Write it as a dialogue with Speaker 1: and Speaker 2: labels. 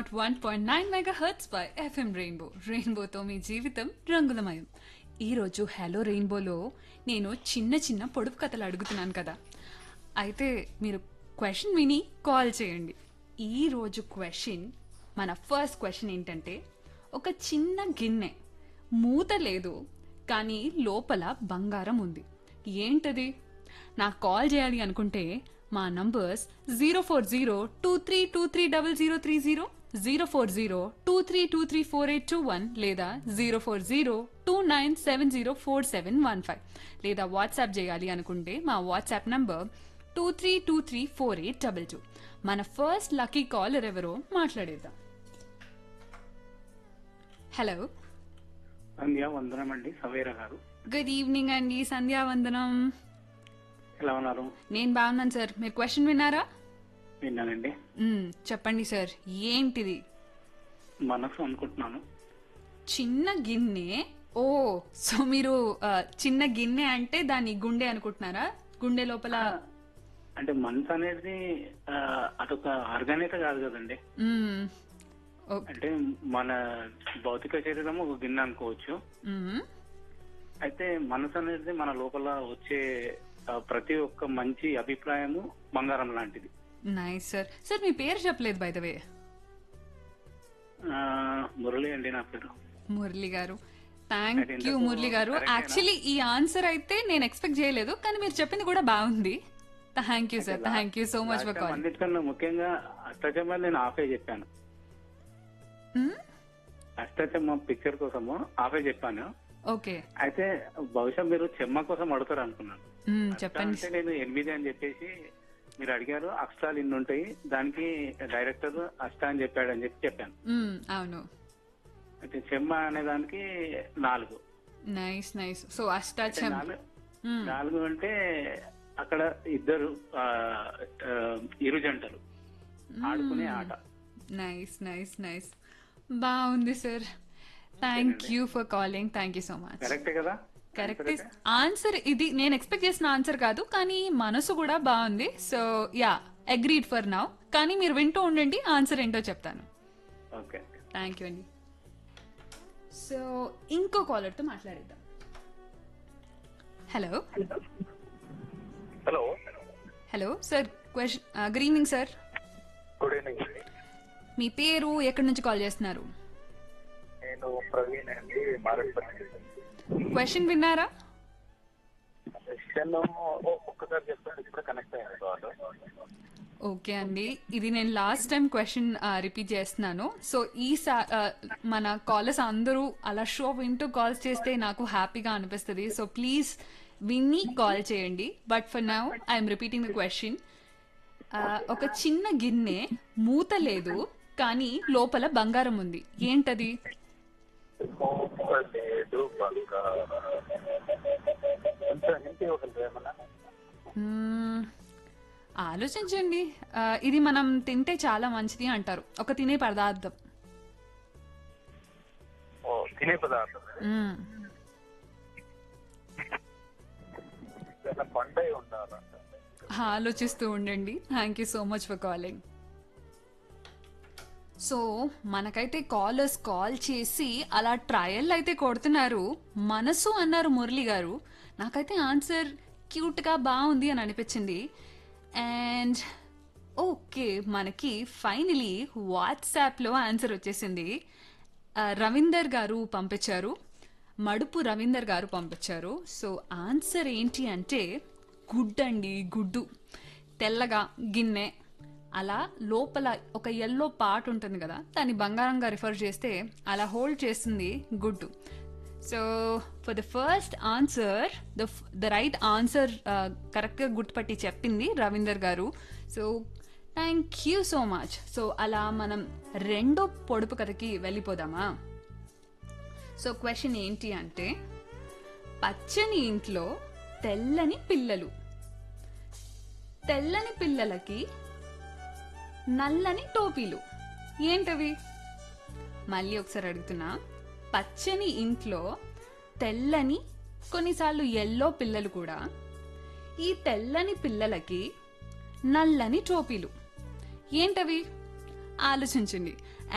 Speaker 1: Not one point nine mega hertz by FM rainbow రెయిన్బోతో మీ జీవితం రంగులమయం ఈరోజు హలో రెయిన్బోలో నేను చిన్న చిన్న పొడుపు కథలు అడుగుతున్నాను కదా అయితే మీరు క్వశ్చన్ విని కాల్ చేయండి ఈరోజు క్వశ్చన్ మన ఫస్ట్ క్వశ్చన్ ఏంటంటే ఒక చిన్న గిన్నె మూత లేదు కానీ లోపల బంగారం ఉంది ఏంటది నాకు కాల్ చేయాలి అనుకుంటే మా numbers zero four zero two three two three double zero three zero zero four zero two three two three four eight two one లేదా zero four zero two nine seven zero four seven one five లేదా WhatsApp చేయాలి అనుకుంటే మా WhatsApp number two three two three four eight double two మన first lucky caller ఎవరో మాట్లాడేద్దాం hello
Speaker 2: సంధ్య వందనం అండి సవేరా గారు
Speaker 1: గుడ్ ఈవినింగ్ అండి సంధ్యావందనం
Speaker 2: ఎలా ఉన్నారు
Speaker 1: నేను బాగున్నాను సార్ మీరు క్వశ్చన్ విన్నారా
Speaker 2: విన్నానండి
Speaker 1: మ్మ్, చెప్పండి సార్ ఏంటిది
Speaker 2: మనసు అనుకుంటున్నాను
Speaker 1: చిన్న గిన్నె ఓ సో మీరు ఆ, చిన్న గిన్నె అంటే దాన్ని గుండె అనుకుంటున్నారా గుండె లోపల
Speaker 2: అంటే మనసు అనేది ఆ, అదొక ఆర్గానిక కాదు కదండి
Speaker 1: మ్మ్, ఓ-
Speaker 2: అంటే మన భౌతిక శరీరం ఒక గిన్నె అనుకోవచ్చు
Speaker 1: మ్మ్,
Speaker 2: అయితే మనసు అనేది మన లోపల వచ్చే ఆ, ప్రతి ఒక్క మంచి అభిప్రాయము బంగారం లాంటిది
Speaker 1: నైస్ సార్ సార్ మీ పేరు చెప్పలేదు బై ద వే
Speaker 2: ఆ, మురళి అండి నా పేరు
Speaker 1: మురళి గారు థ్యాంక్
Speaker 2: అది
Speaker 1: యూ
Speaker 2: ఎందుకు
Speaker 1: మురళి గారు
Speaker 2: correct ఏనా?
Speaker 1: యాక్చువల్లీ ఈ ఆన్సర్ అయితే నేను ఎక్స్పెక్ట్ చేయలేదు కానీ మీరు చెప్పింది కూడా బాగుంది thank you sir thank you so much for
Speaker 2: last time
Speaker 1: call
Speaker 2: అన్నిటికన్నా ముఖ్యంగా అష్టచమ్మ నేను ఆఫే చెప్పాను అష్టచమ్మ పిక్చర్ కోసము ఆఫే చెప్పాను
Speaker 1: ఓకే
Speaker 2: అయితే బహుశా మీరు చెమ్మ కోసం అడుగుతారు అనుకున్నాను అష్ట
Speaker 1: చెప్పండి
Speaker 2: అంటే నేను ఎనిమిది అని చెప్పేసి మీరు అడిగారు అక్షరాలు ఇన్ని ఉంటాయి దానికి డైరెక్టర్ అష్ట అని చెప్పాడు అని చెప్పి చెప్పాను
Speaker 1: మ్మ్, అవును
Speaker 2: అయితే చెమ్మ అనే దానికి నాలుగు
Speaker 1: నైస్ నైస్ సో
Speaker 2: అంటే
Speaker 1: అష్టాచం
Speaker 2: నాలుగు నాలుగు అంటే అక్కడ ఇద్దరు ఆ, ఆ, ఇరు జంటలు ఆడుకునే ఆట
Speaker 1: నైస్ నైస్ నైస్ బాగుంది sir thank you for calling thank you so much
Speaker 2: కరెక్టే కదా
Speaker 1: కరెక్ట్ ఆన్సర్ ఇది నేను ఎక్స్పెక్ట్ చేసిన ఆన్సర్ కాదు కానీ మనసు కూడా బాగుంది so ya agreed for now కానీ మీరు వింటూ ఉండండి ఆన్సర్ ఏంటో చెప్తాను
Speaker 2: ఓకే
Speaker 1: థ్యాంక్ యూ అండి సో ఇంకో కాలర్తో మాట్లాడేద్దాం hello
Speaker 3: hello
Speaker 1: hello sir question good evening sir
Speaker 3: good evening అండి
Speaker 1: మీ పేరు ఎక్కడి నుంచి కాల్ చేస్తున్నారు
Speaker 3: నేను ప్రవీణ్ అండి మారేడుపల్లి
Speaker 1: క్వశ్చన్ విన్నారా
Speaker 3: క్వశ్చన్ ఒక్కసారి చెప్తాను ఇప్పుడు కనెక్ట్ అయ్యాను కాల్
Speaker 1: ఓకే అండి ఇది నేను లాస్ట్ టైం క్వశ్చన్ రిపీట్ చేస్తున్నాను సో ఈ సా- ఆ, మన కాలర్స్ అందరూ అలా షో వింటూ కాల్స్ చేస్తే నాకు హ్యాపీగా అనిపిస్తుంది సో ప్లీజ్ విన్ని కాల్ చేయండి but for now I'm repeating the question ఒక చిన్న గిన్నె మూత లేదు కానీ లోపల బంగారం ఉంది ఏంటది
Speaker 3: లేదు బాగా కొంచెం హింట్ ఇవ్వగలరు ఏమన్నా
Speaker 1: మ్మ్, ఆలోచించండి ఆ, ఇది మనం తింటే చాలా మంచిది అంటారు ఒక తినే పదార్థం
Speaker 3: ఓ తినే పదార్థం
Speaker 1: మ్మ్.
Speaker 3: ఏదైనా పండగ ఉండాలంట
Speaker 1: ఆలోచిస్తూ ఉండండి thank you so much for calling so మనకైతే కాలర్స్ కాల్ చేసి అలా ట్రయల్ అయితే కొడుతున్నారు మనసు అన్నారు మురళి గారు నాకైతే ఆన్సర్ క్యూట్గా బాగుంది అని అనిపించింది అండ్ ఓకే మనకి ఫైనలీ వాట్సాప్లో ఆన్సర్ వచ్చేసింది ఆ, రవీందర్ గారు పంపించారు మడుపు రవీందర్ గారు పంపించారు సో ఆన్సర్ ఏంటి అంటే గుడ్ అండి గుడ్డు తెల్లగా గిన్నె అలా లోపల ఒక ఎల్లో పార్ట్ ఉంటుంది కదా దాన్ని బంగారంగా రిఫర్ చేస్తే అలా హోల్డ్ చేస్తుంది గుడ్డు so for the first answer the the right answer కరెక్ట్గా గుర్తుపట్టి చెప్పింది Ravinder garu so thank you so much so అలా మనం రెండో పొడుపు కథకి వెళ్ళిపోదామా సో క్వశ్చన్ ఏంటి అంటే పచ్చని ఇంట్లో తెల్లని పిల్లలు తెల్లని పిల్లలకి నల్లని టోపీలు ఏంటవి మళ్ళీ ఒకసారి అడుగుతున్నా పచ్చని ఇంట్లో తెల్లని కొన్నిసార్లు ఎల్లో పిల్లలు కూడా ఈ తెల్లని పిల్లలకి నల్లని టోపీలు ఏంటవి ఆలోచించండి